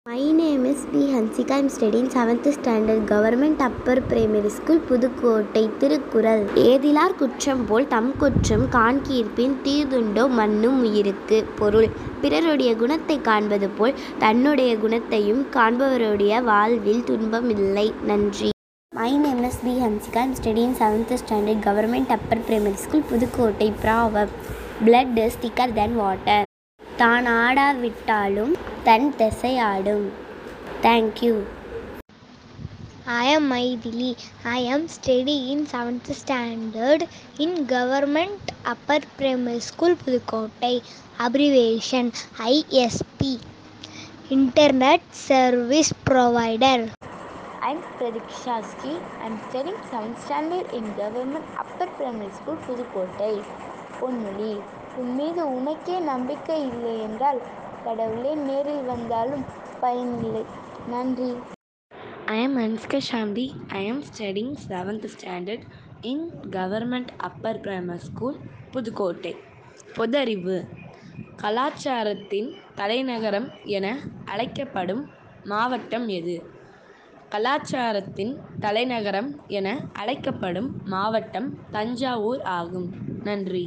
My name is P. Hansika. I am studying seventh standard Government Upper Primary School, Pudukkottai Thirukkural ஏதிலார் குற்றம் போல் தம் குற்றம் காண்கிற்பின் தீதுண்டோ மன்னும் உயிருக்கு பொருள் பிறருடைய குணத்தை காண்பது போல் தன்னுடைய குணத்தையும் காண்பவருடைய வாழ்வில் துன்பமில்லை நன்றி My name is B. Hansika. I am studying seventh standard Government Upper Primary School, Pudukkottai proverb Blood is thicker than water. தான் ஆடாவிட்டாலும் தன் திசை ஆடும் thank you I am Maithili. I am studying in 7th standard in Government Upper Primary School, Pudukottai. Abbreviation ISP Internet Service Provider. I'm Pradiksha Ski. I'm studying 7th standard in Government Upper Primary School, Pudukkottai பொன்மொழி உன் மீது உனக்கே நம்பிக்கை இல்லை என்றால் கடவுளே நேரில் வந்தாலும் பயனில்லை நன்றி I am Anska Shamdi. I am studying 7th standard in Government Upper Primary School, Pudukkottai பொதறிவு கலாச்சாரத்தின் தலைநகரம் என அழைக்கப்படும் மாவட்டம் எது கலாச்சாரத்தின் தலைநகரம் என அழைக்கப்படும் மாவட்டம் தஞ்சாவூர் ஆகும் நன்றி